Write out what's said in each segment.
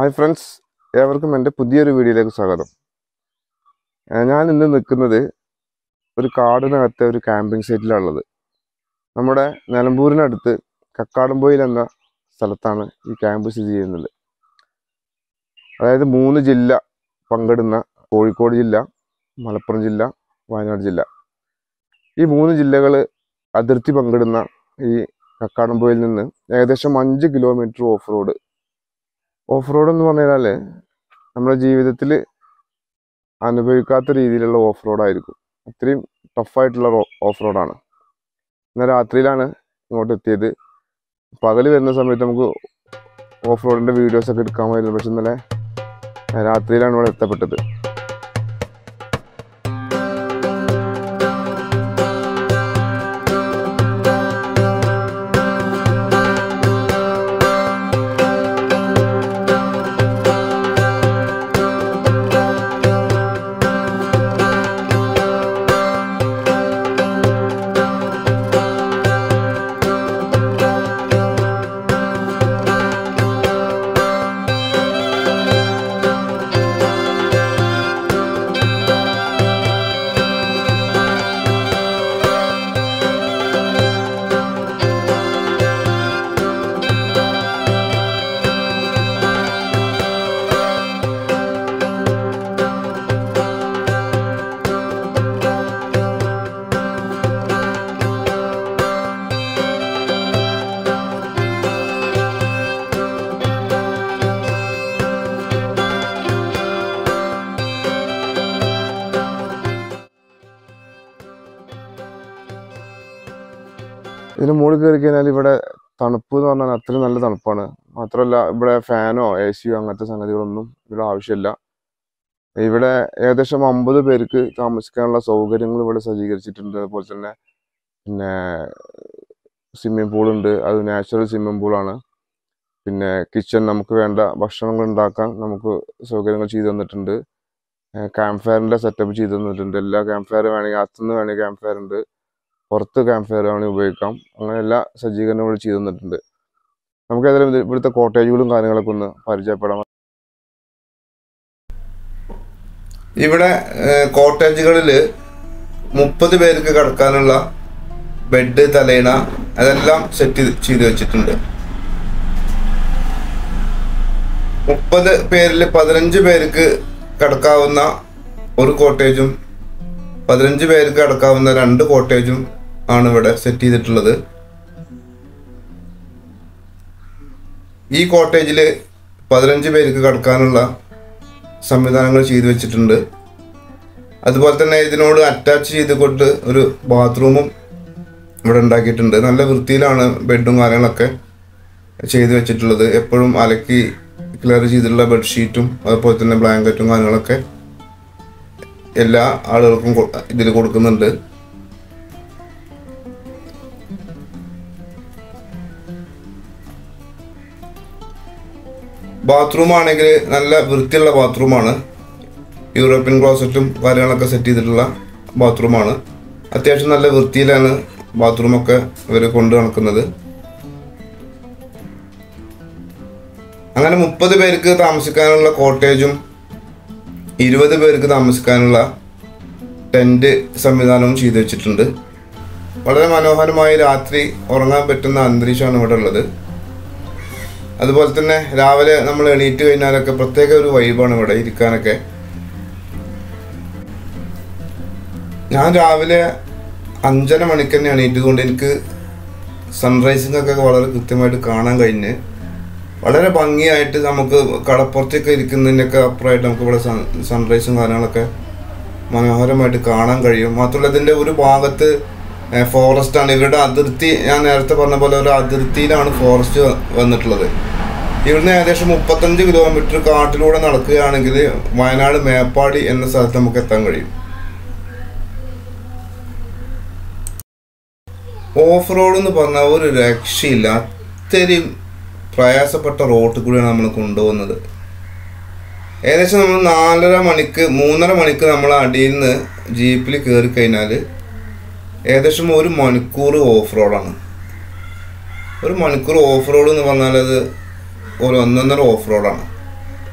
Hi friends ഏവർക്കും എൻ്റെ പുതിയൊരു വീഡിയോയിലേക്ക് സ്വാഗതം ഏഹ് ഞാൻ ഇന്ന് നിൽക്കുന്നത് ഒരു കാടിനകത്തെ ഒരു ക്യാമ്പിംഗ് സൈറ്റിലാണുള്ളത് നമ്മുടെ നിലമ്പൂരിനടുത്ത് കക്കാടംപൊയിൽ എന്ന സ്ഥലത്താണ് ഈ ക്യാമ്പ് സ്ഥിതി ചെയ്യുന്നത് അതായത് മൂന്ന് ജില്ല പങ്കിടുന്ന കോഴിക്കോട് ജില്ല മലപ്പുറം ജില്ല വയനാട് ജില്ല ഈ മൂന്ന് ജില്ലകൾ അതിർത്തി പങ്കിടുന്ന ഈ കക്കാടംപൊയിൽ നിന്ന് ഏകദേശം അഞ്ച് kilometre off road off road എന്ന് പറഞ്ഞു കഴിഞ്ഞാൽ നമ്മുടെ ജീവിതത്തിൽ അനുഭവിക്കാത്ത രീതിയിലുള്ള ഓഫ് റോഡായിരിക്കും അത്രയും ടഫായിട്ടുള്ള ഓഫ് റോഡാണ് എന്നാൽ രാത്രിയിലാണ് ഇങ്ങോട്ട് എത്തിയത് പകൽ വരുന്ന സമയത്ത് നമുക്ക് ഓഫ് റോഡിൻ്റെ വീഡിയോസൊക്കെ എടുക്കാമായിരുന്നു പക്ഷെ ഇന്നലെ രാത്രിയിലാണ് ഇവിടെ എത്തപ്പെട്ടത് ഇതിന് മുകളിൽ കയറി കഴിഞ്ഞാൽ ഇവിടെ തണുപ്പ് എന്ന് പറഞ്ഞാൽ അത്രയും നല്ല തണുപ്പാണ് മാത്രമല്ല ഇവിടെ ഫാനോ എ സിയോ അങ്ങനത്തെ സംഗതികളൊന്നും ഇവിടെ ആവശ്യമില്ല ഇവിടെ ഏകദേശം അമ്പത് പേർക്ക് താമസിക്കാനുള്ള സൗകര്യങ്ങൾ ഇവിടെ സജ്ജീകരിച്ചിട്ടുണ്ട് അതുപോലെ തന്നെ പിന്നെ സ്വിമ്മിംഗ് പൂൾ ഉണ്ട് അത് നാച്ചുറൽ സ്വിമ്മിംഗ് പൂളാണ് പിന്നെ കിച്ചൺ നമുക്ക് വേണ്ട ഭക്ഷണങ്ങൾ ഉണ്ടാക്കാൻ നമുക്ക് സൗകര്യങ്ങൾ ചെയ്തു തന്നിട്ടുണ്ട് ക്യാമ്പ് ഫയറിൻ്റെ സെറ്റപ്പ് ചെയ്തു തന്നിട്ടുണ്ട് എല്ലാ ക്യാമ്പ് ഫയർ വേണമെങ്കിൽ അകത്തുനിന്ന് വേണമെങ്കിൽ ക്യാമ്പ് ഫയർ ഉണ്ട് പുറത്ത് ക്യാമ്പ് ഫയർ വേണമെങ്കിൽ ഉപയോഗിക്കാം അങ്ങനെ എല്ലാ സജ്ജീകരണങ്ങളും ചെയ്തു തന്നിട്ടുണ്ട് നമുക്ക് ഏതായാലും ഇത് ഇവിടുത്തെ കോട്ടേജുകളും കാര്യങ്ങളൊക്കെ ഒന്ന് പരിചയപ്പെടാം ഇവിടെ കോട്ടേജുകളിൽ മുപ്പത് പേർക്ക് കിടക്കാനുള്ള ബെഡ് തലയിണ അതെല്ലാം സെറ്റ് ചെയ്ത് വെച്ചിട്ടുണ്ട് മുപ്പത് പേരിൽ പതിനഞ്ച് പേർക്ക് കിടക്കാവുന്ന ഒരു കോട്ടേജും പതിനഞ്ച് പേർക്ക് കിടക്കാവുന്ന രണ്ട് കോട്ടേജും ആണ് ഇവിടെ സെറ്റ് ചെയ്തിട്ടുള്ളത് ഈ കോട്ടേജിൽ പതിനഞ്ച് പേർക്ക് കിടക്കാനുള്ള സംവിധാനങ്ങൾ ചെയ്തു വെച്ചിട്ടുണ്ട് അതുപോലെ തന്നെ ഇതിനോട് അറ്റാച്ച് ചെയ്തുകൊണ്ട് ഒരു ബാത്റൂമും ഇവിടെ ഉണ്ടാക്കിയിട്ടുണ്ട് നല്ല വൃത്തിയിലാണ് ബെഡും കാര്യങ്ങളൊക്കെ ചെയ്തു വെച്ചിട്ടുള്ളത് എപ്പോഴും അലക്കി ക്ലിയർ ചെയ്തിട്ടുള്ള ബെഡ്ഷീറ്റും അതുപോലെ തന്നെ ബ്ലാങ്കറ്റും കാര്യങ്ങളൊക്കെ എല്ലാ ആളുകൾക്കും ഇതിൽ കൊടുക്കുന്നുണ്ട് ബാത്റൂം ആണെങ്കിൽ നല്ല വൃത്തിയുള്ള ബാത്റൂമാണ് യൂറോപ്യൻ ക്ലോസറ്റും കാര്യങ്ങളൊക്കെ സെറ്റ് ചെയ്തിട്ടുള്ള ബാത്റൂമാണ് അത്യാവശ്യം നല്ല വൃത്തിയിലാണ് ബാത്റൂമൊക്കെ ഇവർ കൊണ്ടു നടക്കുന്നത് അങ്ങനെ മുപ്പത് പേർക്ക് താമസിക്കാനുള്ള കോട്ടേജും ഇരുപത് പേർക്ക് താമസിക്കാനുള്ള ടെൻറ്റ് സംവിധാനവും ചെയ്തു വെച്ചിട്ടുണ്ട് വളരെ മനോഹരമായി രാത്രി ഉറങ്ങാൻ പറ്റുന്ന അന്തരീക്ഷമാണ് ഇവിടെ ഉള്ളത് അതുപോലെ തന്നെ രാവിലെ നമ്മൾ എണീറ്റ് കഴിഞ്ഞാലൊക്കെ പ്രത്യേക ഒരു വൈബാണ് ഇവിടെ ഇരിക്കാനൊക്കെ ഞാൻ രാവിലെ അഞ്ചര മണിക്ക് തന്നെ എണീറ്റുകൊണ്ട് എനിക്ക് സൺറൈസിംഗ് ഒക്കെ വളരെ കൃത്യമായിട്ട് കാണാൻ കഴിഞ്ഞ് വളരെ ഭംഗിയായിട്ട് നമുക്ക് കടപ്പുറത്തൊക്കെ ഇരിക്കുന്നതിൻ്റെയൊക്കെ അപ്പുറമായിട്ട് നമുക്ക് ഇവിടെ സൺറൈസും കാര്യങ്ങളൊക്കെ മനോഹരമായിട്ട് കാണാൻ കഴിയും മാത്രമല്ല ഇതിൻ്റെ ഒരു ഭാഗത്ത് ഫോറസ്റ്റ് ആണ് ഇവരുടെ അതിർത്തി ഞാൻ നേരത്തെ പറഞ്ഞ പോലെ ഒരു അതിർത്തിയിലാണ് ഫോറസ്റ്റ് വന്നിട്ടുള്ളത് ഇവിടുന്ന് ഏകദേശം മുപ്പത്തഞ്ച് കിലോമീറ്റർ കാട്ടിലൂടെ നടക്കുകയാണെങ്കിൽ വയനാട് മേപ്പാടി എന്ന സ്ഥലത്ത് നമുക്ക് എത്താൻ കഴിയും ഓഫ് റോഡ് എന്ന് പറഞ്ഞാൽ ഒരു രക്ഷയില്ല അത്രയും പ്രയാസപ്പെട്ട റോട്ടിൽ കൂടിയാണ് നമ്മൾ കൊണ്ടുപോകുന്നത് ഏകദേശം നമ്മൾ നാലര മണിക്ക് മൂന്നര മണിക്ക് നമ്മൾ അടിയിൽ നിന്ന് ജീപ്പിൽ കയറി കഴിഞ്ഞാൽ ഏകദേശം ഒരു മണിക്കൂർ ഓഫ് റോഡാണ് ഒരു മണിക്കൂർ ഓഫ് റോഡ് എന്ന് പറഞ്ഞാൽ അത് ഒരു ഒന്നൊന്നര ഓഫ് റോഡാണ്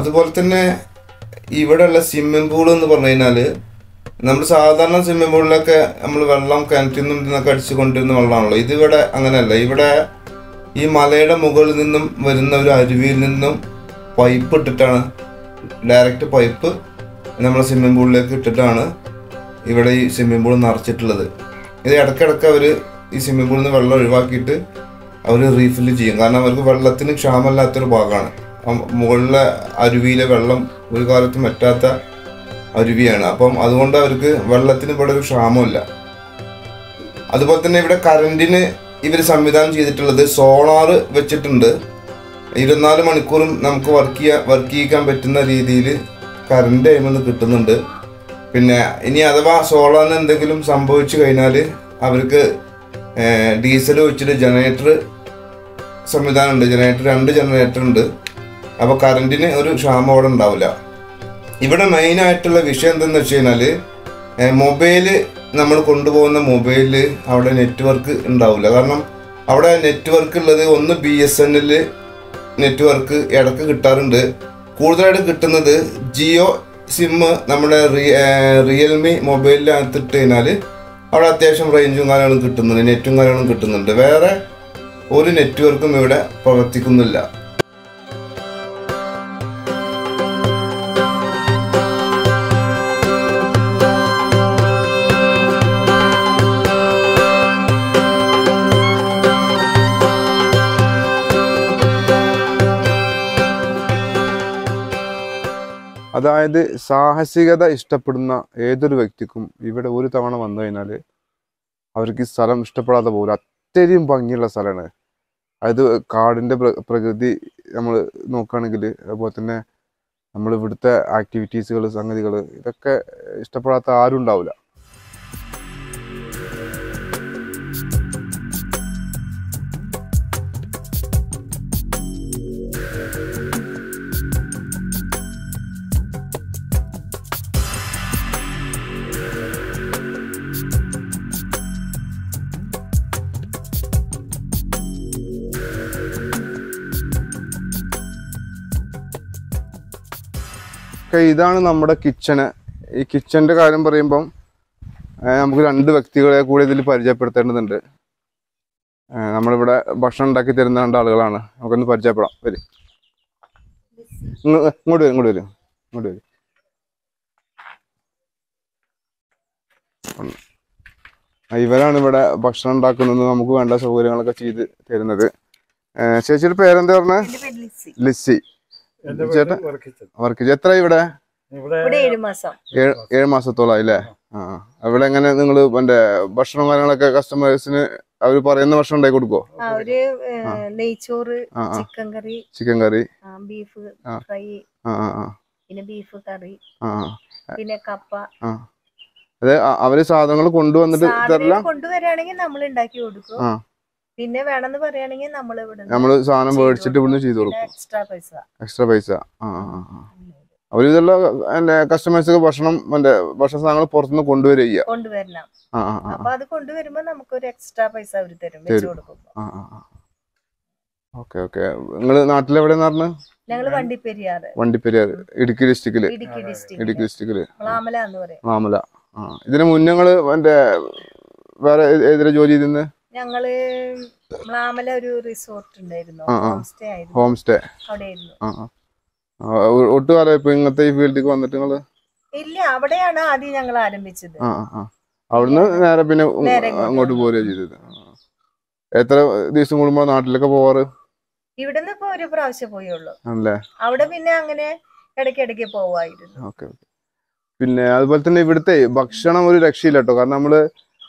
അതുപോലെ തന്നെ ഇവിടെയുള്ള സ്വിമ്മിംഗ് പൂൾ എന്ന് പറഞ്ഞു കഴിഞ്ഞാൽ നമ്മൾ സാധാരണ സ്വിമ്മിംഗ് പൂളിലൊക്കെ നമ്മൾ വെള്ളം കിണറ്റിൽ നിന്നും നിന്നൊക്കെ അടിച്ചു കൊണ്ടിരുന്ന വെള്ളമാണല്ലോ ഇതിവിടെ അങ്ങനെയല്ല ഇവിടെ ഈ മലയുടെ മുകളിൽ നിന്നും വരുന്ന ഒരു അരുവിയിൽ നിന്നും പൈപ്പ് ഇട്ടിട്ടാണ് ഡയറക്റ്റ് പൈപ്പ് നമ്മുടെ സ്വിമ്മിംഗ് പൂളിലേക്ക് ഇട്ടിട്ടാണ് ഇവിടെ ഈ സ്വിമ്മിംഗ് പൂൾ നിറച്ചിട്ടുള്ളത് ഇത് ഇടയ്ക്കിടയ്ക്ക് അവർ ഈ സ്വിമ്മിംഗ് പൂളിൽ നിന്ന് വെള്ളം ഒഴിവാക്കിയിട്ട് അവർ റീഫില്ല് ചെയ്യും കാരണം അവർക്ക് വെള്ളത്തിന് ക്ഷാമമില്ലാത്തൊരു ഭാഗമാണ് ആ മുകളിലെ അരുവിയിലെ വെള്ളം ഒരു കാലത്തും പറ്റാത്ത അരുവിയാണ് അപ്പം അതുകൊണ്ട് അവർക്ക് വെള്ളത്തിന് ഇവിടെ ഒരു ക്ഷാമമില്ല അതുപോലെ തന്നെ ഇവിടെ കറണ്ടിന് ഇവർ സംവിധാനം ചെയ്തിട്ടുള്ളത് സോളാർ വെച്ചിട്ടുണ്ട് ഇരുപത്തിനാല് മണിക്കൂറും നമുക്ക് വർക്ക് ചെയ്യാൻ വർക്ക് ചെയ്യിക്കാൻ പറ്റുന്ന രീതിയിൽ കറണ്ട് അതിൽ കിട്ടുന്നുണ്ട് പിന്നെ ഇനി അഥവാ സോളാറിന് എന്തെങ്കിലും സംഭവിച്ചു കഴിഞ്ഞാൽ അവർക്ക് ഡീസൽ വെച്ചിട്ട് ജനറേറ്റർ സംവിധാനമുണ്ട് ജനറേറ്റർ രണ്ട് ജനറേറ്റർ ഉണ്ട് അപ്പോൾ കറണ്ടിന് ഒരു ക്ഷാമം അവിടെ ഉണ്ടാവില്ല ഇവിടെ മെയിൻ ആയിട്ടുള്ള വിഷയം എന്തെന്ന് വെച്ച് കഴിഞ്ഞാൽ മൊബൈല് നമ്മൾ കൊണ്ടുപോകുന്ന മൊബൈലിൽ അവിടെ നെറ്റ്വർക്ക് ഉണ്ടാവില്ല കാരണം അവിടെ നെറ്റ്വർക്ക് ഉള്ളത് ഒന്ന് B S N L network ഇടക്ക് കിട്ടാറുണ്ട് കൂടുതലായിട്ട് കിട്ടുന്നത് ജിയോ സിമ്മ് നമ്മുടെ റിയൽമി മൊബൈലിനകത്ത് ഇട്ട് കഴിഞ്ഞാൽ അവിടെ അത്യാവശ്യം റേഞ്ചും കാര്യങ്ങളും കിട്ടുന്നുണ്ട് നെറ്റും കാര്യങ്ങളും കിട്ടുന്നുണ്ട് വേറെ ഒരു നെറ്റ്വർക്കും ഇവിടെ പ്രവർത്തിക്കുന്നില്ല അതായത് സാഹസികത ഇഷ്ടപ്പെടുന്ന ഏതൊരു വ്യക്തിക്കും ഇവിടെ ഒരു തവണ വന്നു കഴിഞ്ഞാൽ അവർക്ക് ഈ സ്ഥലം ഇഷ്ടപ്പെടാതെ പോകില്ല അത്രയും ഭംഗിയുള്ള സ്ഥലമാണ് അതായത് കാടിൻ്റെ പ്ര പ്രകൃതി നമ്മൾ നോക്കുകയാണെങ്കിൽ അതുപോലെ തന്നെ നമ്മൾ ഇവിടുത്തെ ആക്ടിവിറ്റീസുകൾ സംഗതികൾ ഇതൊക്കെ ഇഷ്ടപ്പെടാത്ത ആരും ഉണ്ടാവില്ല ഓക്കെ ഇതാണ് നമ്മുടെ കിച്ചണ് ഈ കിച്ചന്റെ കാര്യം പറയുമ്പം ഏർ നമുക്ക് രണ്ട് വ്യക്തികളെ കൂടി ഇതിൽ പരിചയപ്പെടുത്തേണ്ടതുണ്ട് ഏർ നമ്മളിവിടെ ഭക്ഷണം ഉണ്ടാക്കി തരുന്ന രണ്ട് ആളുകളാണ് നമുക്കൊന്ന് പരിചയപ്പെടാം വരും ഇങ്ങോട്ട് വരും ഇങ്ങോട്ട് വരും ഇങ്ങോട്ട് വരും ആ, ഇവരാണ് ഇവിടെ ഭക്ഷണം ഉണ്ടാക്കുന്നത് നമുക്ക് വേണ്ട സൗകര്യങ്ങളൊക്കെ ചെയ്ത് തരുന്നത് ഏർ ചേച്ചിയുടെ പേരെന്താ പറഞ്ഞത് എന്റെ പേര് ലിസി ലിസി എന്റെ ചേട്ടാ പേര് വർക്കിച്ചൻ. വർക്ക് എത്ര ഇവിടെ ഇവിടെ ഇവിടെ ഏഴു മാസം ഏഴ് ഏഴ് മാസത്തോളായി അല്ലേ ആ ആ. അവിടെ എങ്ങനെ നിങ്ങൾ മറ്റേ ഭക്ഷണം കാര്യങ്ങളൊക്കെ കസ്റ്റമേഴ്സിന് അവർ പറയുന്ന ഭക്ഷണം ഉണ്ടാക്കി കൊടുക്കോ ആ ഒരു ഏ, നെയ്ച്ചോറ് ആ ആ ചിക്കൻ കറി ചിക്കൻ കറി ആ, ബീഫ് ആ. ഫ്രൈ ആ ആ ആ പിന്നെ ബീഫ് കറി ആ ആ. പിന്നെ കപ്പ ആ അതെ അ- അവര് സാധനങ്ങൾ കൊണ്ടുവന്നിട്ട് സാധനം തരില്ല കൊണ്ടുവരാണെങ്കിൽ നമ്മൾ ഉണ്ടാക്കി കൊടുക്കും ആ. പിന്നെ വേണമെന്ന് പറയുകയാണെങ്കിൽ നമ്മൾ ഇവിടെ നമ്മള് സാധനം മേടിച്ചിട്ട് ഇവിടുന്ന് ചെയ്ത് കൊടുക്കും എക്സ്ട്രാ പൈസ എക്സ്ട്രാ പൈസ ആ ആ ആ, ആ അവര് ഇതെല്ലാം എന്റെ കസ്റ്റമേഴ്സ് ഭക്ഷണം മറ്റേ ഭക്ഷണ സാധനങ്ങൾ പുറത്തുനിന്ന് കൊണ്ടുവരിക ചെയ്യുക കൊണ്ടുവരണം ആ ആ ആ അപ്പൊ അത് കൊണ്ടുവരുമ്പോ നമുക്കൊരു എക്സ്ട്രാ പൈസ അവർ തരും വെച്ച് തരും. കൊടുക്കുമ്പോ ആ ആ ആ ഓക്കെ ഓക്കെ നിങ്ങള് നാട്ടിലെവിടെയെന്ന് പറഞ്ഞു ഞങ്ങള് വണ്ടിപ്പെരിയാറ് വണ്ടിപ്പെരിയാർ ഇടുക്കി ഡിസ്ട്രിക്റ്റില് ഇടുക്കി ഇടുക്കി ഡിസ്ട്രിക്ട് ഡിസ്ട്രിക്റ്റില് മാമല എന്ന് പറയും മാമല ആ ഇതിന് മുന്നേ നിങ്ങള് മറ്റേ വേറെ ഏ- ഏതിലാ ജോലി ചെയ്തിരുന്നത് ഞങ്ങള് മാമല ഒരു റിസോർട്ട് ഉണ്ടായിരുന്നു ആ, ആ. ഹോം സ്റ്റേ ആയിരുന്നു ഹോം സ്റ്റേ അവിടെ ആയിരുന്നു ആ ആ. ആ ഒ- ഒട്ടുകാലം ഇപ്പൊ ഇങ്ങനത്തെ ഈ ഫീൽഡിലേക്ക് വന്നിട്ട് നിങ്ങള് ഇല്ല അവിടെയാണ് ആദ്യം ഞങ്ങൾ ആരംഭിച്ചത് ആ ആ ആ അവിടുന്ന് നേരെ പിന്നെ ഉ- നേരെ ഇങ്ങോട്ട് അങ്ങോട്ട് വന്നു. പോരുക ചെയ്തത് ആ. എത്ര ദിവസം കൂടുമ്പോ നാട്ടിലൊക്കെ പോവാറ് ഇവിടുന്ന് ഇപ്പൊ ഒരു പ്രാവശ്യം പോയുള്ളൂ ആണല്ലേ അവിടെ പിന്നെ അങ്ങനെ ഇടയ്ക്കിടയ്ക്ക് പോവായിരുന്നു ഓക്കെ ഓക്കെ പിന്നെ അതുപോലെ തന്നെ ഇവിടുത്തെ ഭക്ഷണം ഒരു രക്ഷയില്ല കേട്ടോ കാരണം നമ്മള്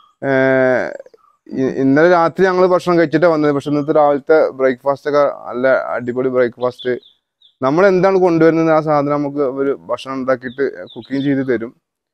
ഏർ, ഇ- ഇന്നലെ രാത്രി ഞങ്ങൾ ഭക്ഷണം കഴിച്ചിട്ടാ വന്നത് പക്ഷെ ഇന്നത്തെ രാവിലത്തെ ബ്രേക്ക്ഫാസ്റ്റ് ഒക്കെ നല്ല അടിപൊളി ബ്രേക്ക്ഫാസ്റ്റ് നമ്മൾ എന്താണ് കൊണ്ടുവരുന്നത് ആ സാധനം നമുക്ക് ഒരു ഭക്ഷണം ഉണ്ടാക്കിയിട്ട് കുക്കിംഗ് ചെയ്ത് തരും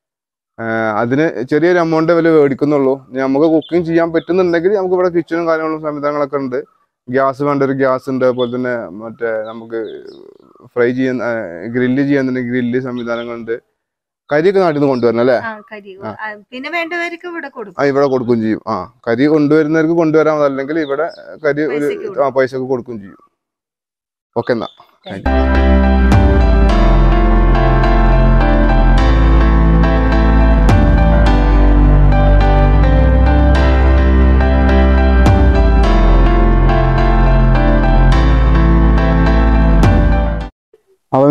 ഏർ, അതിന് ചെറിയൊരു എമൗണ്ട് വില മേടിക്കുന്നുള്ളൂ ഇനി നമുക്ക് കുക്കിംഗ് ചെയ്യാൻ പറ്റുന്നുണ്ടെങ്കിൽ നമുക്ക് ഇവിടെ കിച്ചണും കാര്യങ്ങളും സംവിധാനങ്ങളൊക്കെ ഉണ്ട് ഗ്യാസ് വേണ്ട ഒരു ഗ്യാസ് ഉണ്ട് അതുപോലെ തന്നെ മറ്റേ നമുക്ക് ഫ്രൈ ചെയ്യാൻ ഗ്രില്ല് ചെയ്യാന്നുണ്ടെങ്കിൽ ഗ്രില്ല് സംവിധാനങ്ങളുണ്ട് കരിയൊക്കെ നാട്ടിൽ നിന്ന് കൊണ്ടുവരണം അല്ലേ ആ കരി ആ, പിന്നെ വേണ്ടവർക്ക് ഇവിടെ കൊടുക്കും ആ ഇവിടെ കൊടുക്കുകയും ചെയ്യും ആ കരി കൊണ്ടുവരുന്നവർക്ക് കൊണ്ടുവരാം അല്ലെങ്കിൽ ഇവിടെ കരി ഒരു പൈസയ്ക്ക് ആ പൈസക്ക് കൊടുക്കുകയും ചെയ്യും ഓക്കെ എന്നാ Thank you.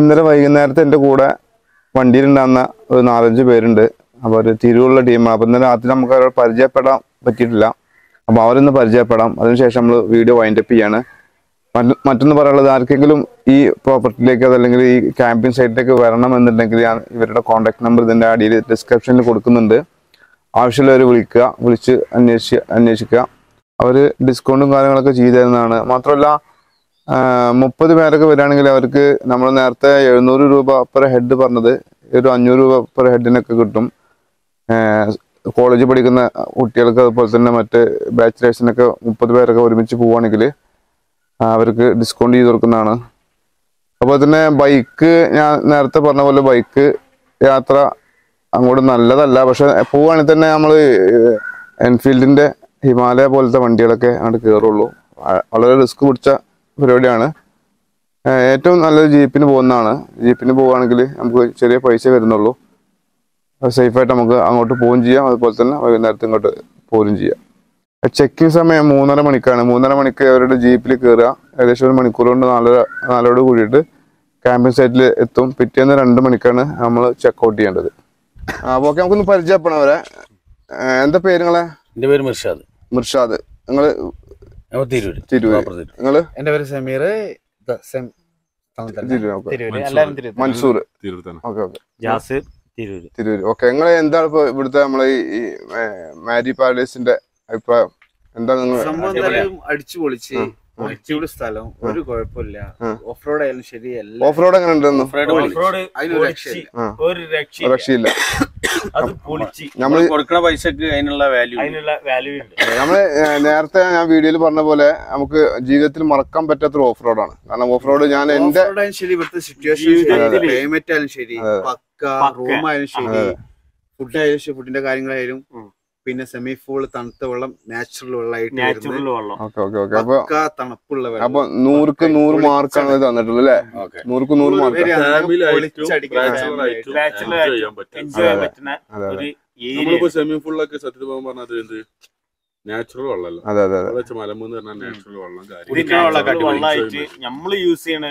ഇന്നലെ വൈകുന്നേരത്തെ എൻ്റെ കൂടെ വണ്ടിയിലുണ്ടാകുന്ന ഒരു നാലഞ്ച് പേരുണ്ട് അപ്പോൾ ഒരു തിരുവുള്ള ടീമാണ് അപ്പോൾ ഇന്നലെ രാത്രി നമുക്ക് അവരോട് പരിചയപ്പെടാൻ പറ്റിയിട്ടില്ല അപ്പോൾ അവരൊന്ന് പരിചയപ്പെടാം അതിനുശേഷം നമ്മൾ വീഡിയോ വൈൻഡപ്പ് ചെയ്യാണ് മറ്റ് മറ്റൊന്ന് പറയാനുള്ളത് ആർക്കെങ്കിലും ഈ പ്രോപ്പർട്ടിയിലേക്ക് അതല്ലെങ്കിൽ ഈ ക്യാമ്പിംഗ് സൈറ്റിലേക്ക് വരണം എന്നുണ്ടെങ്കിൽ ഞാൻ ഇവരുടെ കോൺടാക്ട് നമ്പർ ഇതിൻ്റെ അടിയിൽ ഡിസ്ക്രിപ്ഷനിൽ കൊടുക്കുന്നുണ്ട് ആവശ്യമുള്ളവർ വിളിക്കുക വിളിച്ച് അന്വേഷിച്ച് അന്വേഷിക്കുക അവർ ഡിസ്കൗണ്ടും കാര്യങ്ങളൊക്കെ ചെയ്തു തരുന്നതാണ് മാത്രമല്ല മുപ്പത് പേരൊക്കെ വരികയാണെങ്കിൽ അവർക്ക് നമ്മൾ നേരത്തെ എഴുന്നൂറ് രൂപ പെർ ഹെഡ് പറഞ്ഞത് ഒരു അഞ്ഞൂറ് രൂപ പെർ ഹെഡിനൊക്കെ കിട്ടും കോളേജിൽ പഠിക്കുന്ന കുട്ടികൾക്ക് അതുപോലെ തന്നെ മറ്റ് ബാച്ചിലേഴ്സിനൊക്കെ മുപ്പത് പേരൊക്കെ ഒരുമിച്ച് പോവുകയാണെങ്കിൽ അവർക്ക് ഡിസ്കൗണ്ട് ചെയ്ത് കൊടുക്കുന്നതാണ് അതുപോലെ തന്നെ ബൈക്ക് ഞാൻ നേരത്തെ പറഞ്ഞ പോലെ ബൈക്ക് യാത്ര അങ്ങോട്ട് നല്ലതല്ല പക്ഷെ പോവുകയാണെങ്കിൽ തന്നെ നമ്മൾ എൻഫീൽഡിന്റെ ഹിമാലയ പോലത്തെ വണ്ടികളൊക്കെ അങ്ങോട്ട് കയറുള്ളൂ വ- വളരെ റിസ്ക് പിടിച്ച പരിപാടിയാണ് ഏഹ് ഏറ്റവും നല്ലത് ജീപ്പിന് പോകുന്നതാണ് ജീപ്പിന് പോവുകയാണെങ്കിൽ നമുക്ക് ചെറിയ പൈസ വരുന്നുള്ളൂ സേഫായിട്ട് നമുക്ക് അങ്ങോട്ട് പോവുകയും ചെയ്യാം അതുപോലെ തന്നെ വൈകുന്നേരത്ത് ഇങ്ങോട്ട് പോരുകയും ചെയ്യാം ചെക്കിംഗ് സമയം മൂന്നര മണിക്കാണ് മൂന്നര മണിക്ക് അവരുടെ ജീപ്പിൽ കയറുക ഏകദേശം ഒരു മണിക്കൂർ കൊണ്ട് നാലര നാലോട് കൂടിയിട്ട് ക്യാമ്പിംഗ് സൈറ്റിൽ എത്തും പിറ്റേന്ന് രണ്ട് മണിക്കാണ് നമ്മൾ ചെക്കൗട്ട് ചെയ്യേണ്ടത് അപ്പോൾ ഓക്കെ നമുക്കൊന്ന് പരിചയപ്പെടാം അവരെ ഏഹ് എന്താ പേര് നിങ്ങളെ എന്റെ പേര് മിർഷാദ് മിർഷാദ് നിങ്ങൾ ഞങ്ങൾ തിരൂര് തിരൂര് പ്രോപ്പർ തിരൂര് നിങ്ങൾ എന്റെ പേര് സമീർ ദ- സെം ടൗൺ തന്നെ. തിരൂര് ഓക്കെ തിരൂര് എല്ലാരും തിരൂര് മൻസൂർ തിരൂർ തന്നെ okay okay Jasir Tirur Tirur okay നിങ്ങൾ എന്താണ് ഇപ്പൊ ഇവിടുത്തെ നമ്മളെ ഈ ഈ, ഏഹ്, മാരി പാലസിന്റെ അഭിപ്രായം എന്താ നിങ്ങൾ സംഭവം എന്തായാലും അടിച്ചു പൊളിച്ച് ഉം. അടിച്ചുപൊളി സ്ഥലം ഒരു കുഴപ്പമില്ല ഉം. ഓഫ് റോഡ് ആയാലും ശരി എല്ലാം ഓഫ് റോഡ് എങ്ങനെ ഉണ്ടെന്ന് അതിനൊരു രക്ഷയില്ല ആ. ഒരു രക്ഷ രക്ഷയില്ല അത് പൊളിച്ച് നമ്മള് കൊടുക്കുന്ന പൈസക്ക് അതിനുള്ള വാല്യൂ അതിനുള്ള വാല്യൂ ഉണ്ട് നമ്മള് ഏഹ്, നേരത്തെ ഞാൻ വീഡിയോയിൽ പറഞ്ഞ പോലെ നമുക്ക് ജീവിതത്തിൽ മറക്കാൻ പറ്റാത്ത ഒരു ഓഫ് റോഡാണ് കാരണം ഓഫ് റോഡ് ഞാൻ എന്റെ ഓഫ് റോഡ് ആയാലും ശരി ഇവിടുത്തെ സിറ്റുവേഷൻ ജീവിതത്തില് ക്ലൈമറ്റ് ആയാലും ശരി പക്ക പക്ക. റൂം ആയാലും ശരി അതെ. ഫുഡ് ആയാലും ശരി ഫുഡിന്റെ കാര്യങ്ങളായാലും ഉം. പിന്നെ സെമി ഫൂൾ തണുത്ത വെള്ളം നാച്ചുറൽ വെള്ളമായിട്ട് വരുന്നത് നാച്ചുറൽ വെള്ളം ഓക്കെ ഓക്കെ ഓക്കെ അപ്പൊ പക്ക തണുപ്പുള്ള വെള്ളം അപ്പൊ നൂറുക്ക് നൂറ് മാർക്കാണ് ഇത് തന്നിട്ടുള്ളത് അല്ലേ നൂറുക്ക് നൂറ് മാർക്ക് ഒരു അങ്ങനെ ഫാമിലി ആയിട്ടും പൊളിച്ചടിക്കുന്ന ബാച്ചലർ family ആയിട്ടും Bachelor എൻജോയ് ചെയ്യാൻ പറ്റും എൻജോയ് ചെയ്യാൻ പറ്റുന്ന അതെ അതെ ഒരു ഏരിയ നമ്മളിപ്പോ സ്വിമ്മിംഗ് പൂളിലൊക്കെ സത്യത്തിൽ പോകാൻ പറഞ്ഞത് എന്ത് നാച്ചുറൽ വെള്ളമല്ല അതെ അതെ അതെ അവിടെ വെച്ച് മലമൂന്ന് പറഞ്ഞാൽ നാച്ചുറൽ വെള്ളം കാര്യം കുടിക്കാൻ വെള്ളമൊക്കെ അടിപൊളി വെള്ളമായിട്ട് enjoyment. നമ്മള് യൂസ് ചെയ്യണ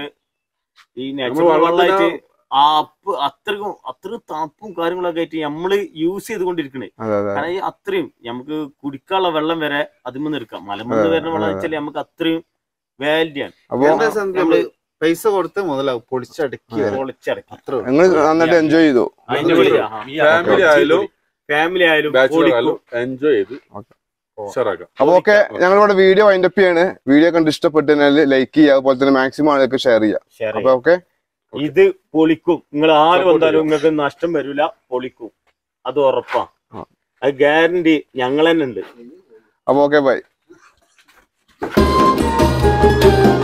ഈ നമ്മള് നാച്ചുറൽ വെള്ളത്തിനാ- വെള്ളമായിട്ട് ആ അപ്പ് അത്രക്കും അത്രയും തണുപ്പും കാര്യങ്ങളൊക്കെ ആയിട്ട് നമ്മള് യൂസ് ചെയ്തുകൊണ്ടിരിക്കണേ അതെ അതെ കാരണം ഈ അത്രയും നമുക്ക് കുടിക്കാനുള്ള വെള്ളം വരെ അതിൽ എടുക്കാം മലമൂന്ന് അതെ, വരുന്ന വെള്ളം അതെ. വെച്ചാൽ നമുക്ക് അത്രയും വാലിഡിയാണ് അപ്പൊ എന്താ സംഭവം? നമ്മള് പൈസ കൊടുത്ത് മുതലാവും പൊളിച്ചടക്കി വരാം. പൊളിച്ചടക്കി അത്രേ ഉള്ളൂ. നിങ്ങൾ നന്നായിട്ട് എൻജോയ് ചെയ്തു ഫാമിലി ആയാലും ഫാമിലി ആയാലും ബാച്ചുലർ പൊളിക്കും. ആയാലും എൻജോയ് ചെയ്ത് Okay. ഉഷാറാക്കാം അപ്പൊ ഓക്കെ ഞങ്ങളിവിടെ വീഡിയോ വൈൻഡപ്പ് ചെയ്യാണ് വീഡിയോ കണ്ട് ഇഷ്ടപ്പെട്ടു കഴിഞ്ഞാൽ ലൈക്ക് ചെയ്യുക അതുപോലെ തന്നെ മാക്സിമം ആളുകൾക്ക് ഷെയർ ചെയ്യുക Share അപ്പൊ ഓക്കെ ഇത് പൊളിക്കും നിങ്ങൾ ആര് Support വന്നാലും ചെയ്യാം. നിങ്ങൾക്ക് നഷ്ടം വരില്ല പൊളിക്കും അത് ഉറപ്പാ ആ. അത് ഗ്യാരണ്ടി ഞങ്ങൾ തന്നെ ഉണ്ട് അപ്പൊ ഓക്കെ ബൈ